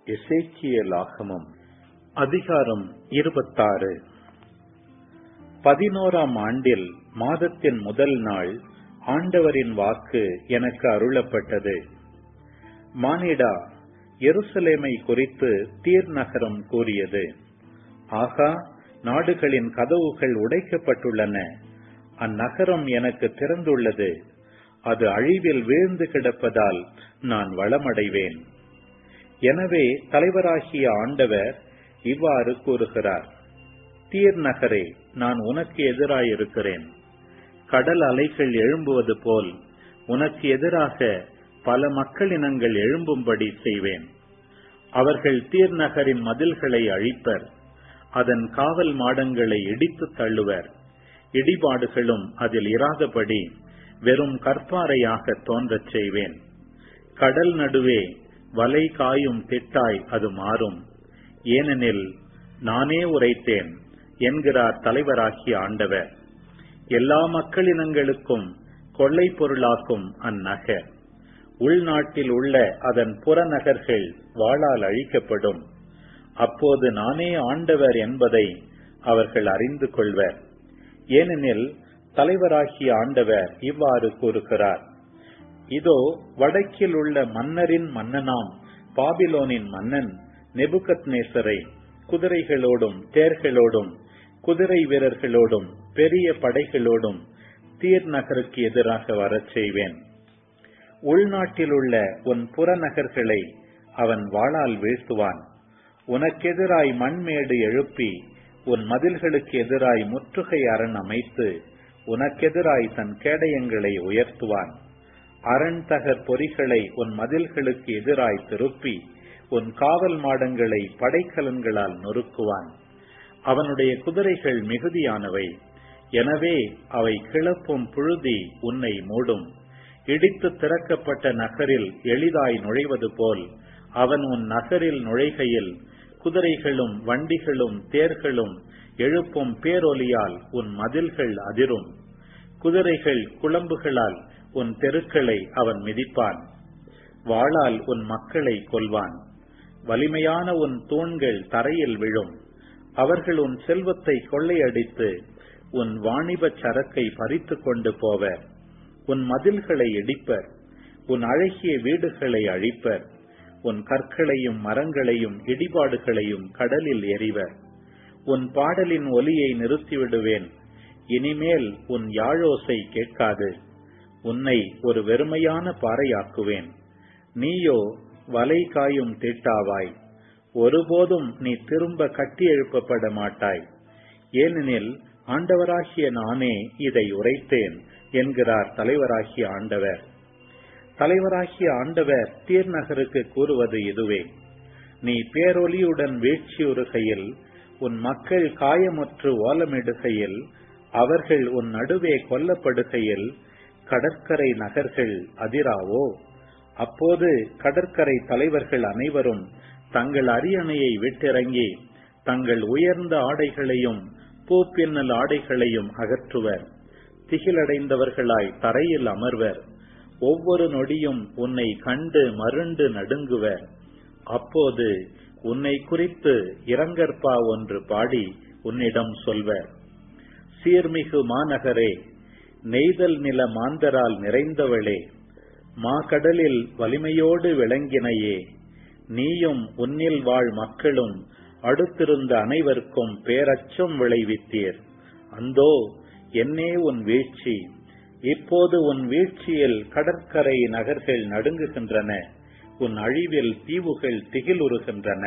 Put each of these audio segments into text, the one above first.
எசேக்கியலாகமம் அதிகாரம் இருபத்தாறு பதினோராம் ஆண்டில் மாதத்தின் முதல் நாள் ஆண்டவரின் வாக்கு எனக்கு அருளப்பட்டது மானிடா எருசலேமை குறித்து தீர் நகரம் கூறியது ஆகா நாடுகளின் கதவுகள் உடைக்கப்பட்டுள்ளன அந்நகரம் எனக்கு திறந்துள்ளது அது அழிவில் வீழ்ந்து கிடப்பதால் நான் வளமடைவேன் எனவே தலைவராகிய ஆண்டவர் இவ்வாறு கூறுகிறார் தீர் நகரே நான் உனக்கு எதிராயிருக்கிறேன் கடல் அலைகள் எழும்புவது போல் உனக்கு எதிராக பல மக்களினங்கள் எழும்பும்படி செய்வேன் அவர்கள் தீர் நகரின் மதில்களை அழிப்பர் அதன் காவல் மாடங்களை இடித்து தள்ளுவர் இடிபாடுகளும் அதில் இராதபடி வெறும் கற்பாறையாக தோன்றச் செய்வேன் கடல் நடுவே வலை காயும் திட்டாய் அது மாறும் ஏனெனில் நானே உரைத்தேன் என்கிறார் தலைவராகிய ஆண்டவர் எல்லா மக்களினங்களுக்கும் கொள்ளை பொருளாக்கும் அந்நகர் உள்நாட்டில் உள்ள அதன் புறநகர்கள் வாளால் அழிக்கப்படும் அப்போது நானே ஆண்டவர் என்பதை அவர்கள் அறிந்து கொள்வர் ஏனெனில் தலைவராகிய ஆண்டவர் இவ்வாறு கூறுகிறார் இதோ வடக்கில் உள்ள மன்னரின் மன்னனாம் பாபிலோனின் மன்னன் நெபுகத் நேசரை குதிரைகளோடும் தேர்களோடும் குதிரை வீரர்களோடும் பெரிய படைகளோடும் தீர் நகருக்கு எதிராக வரச் செய்வேன் உள்நாட்டில் உள்ள உன் புறநகர்களை அவன் வாளால் வீழ்த்துவான் உனக்கெதிராய் மண்மேடு எழுப்பி உன் மதில்களுக்கு எதிராய் முற்றுகை அரண் அமைத்து உனக்கெதிராய் தன் கேடயங்களை உயர்த்துவான் அரண் தகர் பொறிகளை உன் மதில்களுக்கு எதிராய் திருப்பி உன் காவல் மாடங்களை படைக்கலன்களால் நொறுக்குவான் அவனுடைய குதிரைகள் மிகுதியானவை எனவே அவை கிளப்பும் புழுதி உன்னை மூடும் இடித்து திறக்கப்பட்ட நகரில் எளிதாய் நுழைவது போல் அவன் உன் நகரில் நுழைகையில் குதிரைகளும் வண்டிகளும் தேர்களும் எழுப்பும் பேரொலியால் உன் மதில்கள் அதிரும் குதிரைகள் குழம்புகளால் உன் தெருக்களை அவன் மிதிப்பான் வாளால் உன் மக்களை கொல்வான் வலிமையான உன் தூண்கள் தரையில் விழும் அவர்கள் உன் செல்வத்தை கொள்ளையடித்து உன் வாணிபச் சரக்கை பறித்து கொண்டு போவர் உன் மதில்களை இடிப்பர் உன் அழகிய வீடுகளை அழிப்பர் உன் கற்களையும் மரங்களையும் இடிபாடுகளையும் கடலில் எறிவர் உன் பாடலின் ஒலியை நிறுத்திவிடுவேன் இனிமேல் உன் யாழோசை கேட்காது உன்னை ஒரு வெறுமையான பாறையாக்குவேன் நீயோ வலை காயும் தீட்டாவாய் ஒருபோதும் நீ திரும்ப கட்டி எழுப்பப்பட மாட்டாய் ஏனெனில் ஆண்டவராகிய நானே இதை உரைத்தேன் என்கிறார் தலைவராகிய ஆண்டவர் தலைவராகிய ஆண்டவர் தீர் நகருக்கு கூறுவது இதுவே நீ பேரொலியுடன் வீழ்ச்சியுறுகையில் உன் மக்கள் காயமுற்று ஓலமிடுகையில் அவர்கள் உன் நடுவே கொல்லப்படுகையில் கடற்கரை நகர்கள் அதிராவோ அப்போது கடற்கரை தலைவர்கள் அனைவரும் தங்கள் அரியணையை விட்டிறங்கி தங்கள் உயர்ந்த ஆடைகளையும் பூப்பின்னல் ஆடைகளையும் அகற்றுவர் திகிலடைந்தவர்களாய் தரையில் அமர்வர் ஒவ்வொரு நொடியும் உன்னை கண்டு மருண்டு நடுங்குவர் அப்போது உன்னை குறித்து இரங்கற்பா ஒன்று பாடி உன்னிடம் சொல்வர் சீர்மிகு மாநகரே நெய்தல் நில மாந்தரால் நிறைந்தவளே மாகடலில் வலிமையோடு விளங்கினையே நீயும் உன்னில் வாழ் மக்களும் அடுத்திருந்த அனைவருக்கும் பேரச்சம் விளைவித்தீர் அந்தோ என்னே உன் வீழ்ச்சி இப்போது உன் வீழ்ச்சியில் கடற்கரை நகர்கள் நடுங்குகின்றன உன் அழிவில் தீவுகள் திகிலுறுகின்றன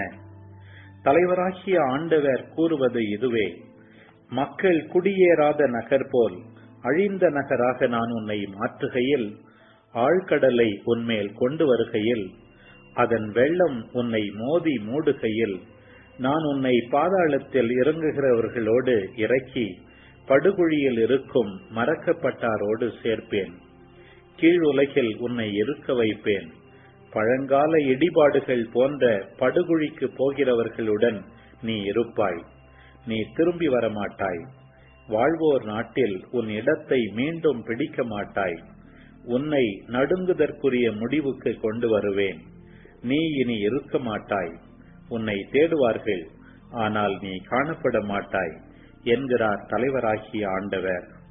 தலைவராகிய ஆண்டவர் கூறுவது இதுவே மக்கள் குடியேறாத நகர் போல் அழிந்த நகராக நான் உன்னை மாற்றுகையில் ஆழ்கடலை உன்மேல் கொண்டு வருகையில் அதன் வெள்ளம் உன்னை மோதி மூடுகையில் நான் உன்னை பாதாளத்தில் இறங்குகிறவர்களோடு இறக்கி படுகுழியில் இருக்கும் மறக்கப்பட்டாரோடு சேர்ப்பேன் கீழ் உலகில் உன்னை இருக்க வைப்பேன் பழங்கால இடிபாடுகள் போன்ற படுகுழிக்கு போகிறவர்களுடன் நீ இருப்பாய் நீ திரும்பி வரமாட்டாய் வாழ்வோர் நாட்டில் உன் இடத்தை மீண்டும் பிடிக்க மாட்டாய் உன்னை நடுங்குதற்குரிய முடிவுக்கு கொண்டு வருவேன் நீ இனி இருக்க மாட்டாய் உன்னை தேடுவார்கள் ஆனால் நீ காணப்பட மாட்டாய் என்கிறார் தலைவராகிய ஆண்டவர்